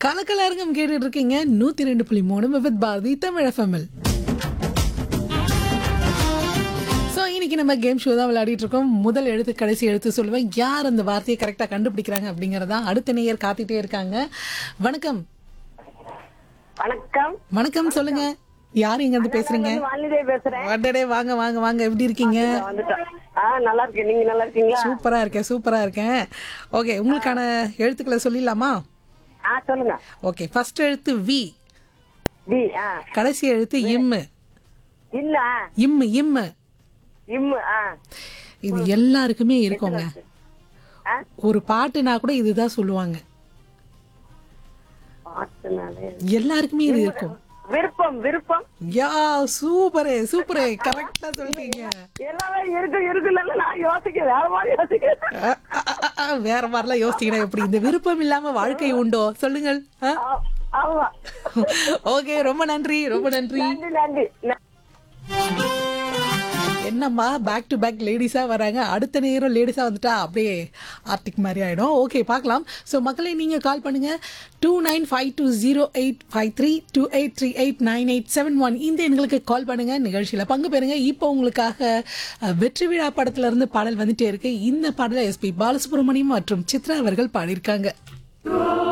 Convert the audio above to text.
கலக்கலரங்கம் கேட்டுட்டு இருக்கீங்க நூத்தி ரெண்டு புள்ளி மூணு வித் பாரதி தமிழ் எஃப்எம்எல் ஸோ இன்னைக்கு நம்ம கேம் ஷோ தான் விளையாடிட்டு இருக்கோம் முதல் எழுத்து கடைசி எழுத்து சொல்லுவேன் யார் அந்த வார்த்தையை கரெக்டாக கண்டுபிடிக்கிறாங்க அப்படிங்கறதா அடுத்த நேயர் காத்துட்டே இருக்காங்க வணக்கம் வணக்கம் வணக்கம் சொல்லுங்க யார் எங்க இருந்து பேசுறீங்க வாலிதே பேசுறேன் வடடே வாங்க வாங்க வாங்க எப்படி இருக்கீங்க நான் வந்துட்டேன் ஆ நல்லா இருக்கேன் நீங்க நல்லா இருக்கீங்களா சூப்பரா இருக்கேன் சூப்பரா இருக்கேன் ஓகே உங்களுக்கான எழுத்துக்களை சொல்லிடலாமா ஆ சொல்லுங்க ஓகே ஃபர்ஸ்ட் எழுத்து வி வி ஆ கடைசி எழுத்து இம்மு இல்ல இம்மு இம்மு இம்மு ஆ இது எல்லாருக்குமே இருக்குங்க ஆ ஒரு பாட்டுனா கூட இதுதான் சொல்லுவாங்க பாட்டுனாலே எல்லாருக்குமே இது இருக்கும் விருப்பம் விருப்பம் யா சூப்பரே சூப்பரே கரெக்டா சொல்றீங்க எல்லாமே இருக்கு இருக்குல்ல நான் யோசிக்க வேற மாதிரி யோசிக்கிறேன் அ, அ, அ, அ, வேற மாதிரிலாம் யோசிச்சீங்கன்னா எப்படி இந்த விருப்பம் இல்லாம வாழ்க்கை உண்டோ சொல்லுங்கள் ஆ, ஆமா ஓகே ரொம்ப நன்றி ரொம்ப நன்றி நன்றி நன்றி ந- என்னம்மா பேக் டு பேக் லேடிஸா வராங்க அடுத்த நேரம் லேடிஸா வந்துட்டா அப்படியே ஆர்டிக் மாதிரி ஆயிடும் ஓகே பார்க்கலாம் ஸோ மக்களே நீங்க கால் பண்ணுங்க two nine five two zero eight five three two eight three eight nine eight seven one இந்த எண்களுக்கு கால் பண்ணுங்க நிகழ்ச்சியில பங்கு பெறுங்க இப்போ உங்களுக்காக அஹ், வெற்றி விழா படத்துல இருந்து பாடல் வந்துட்டே இருக்கு இந்த பாடலை எஸ்பி பாலசுப்ரமணியம் மற்றும் சித்ரா அவர்கள் பாடியிருக்காங்க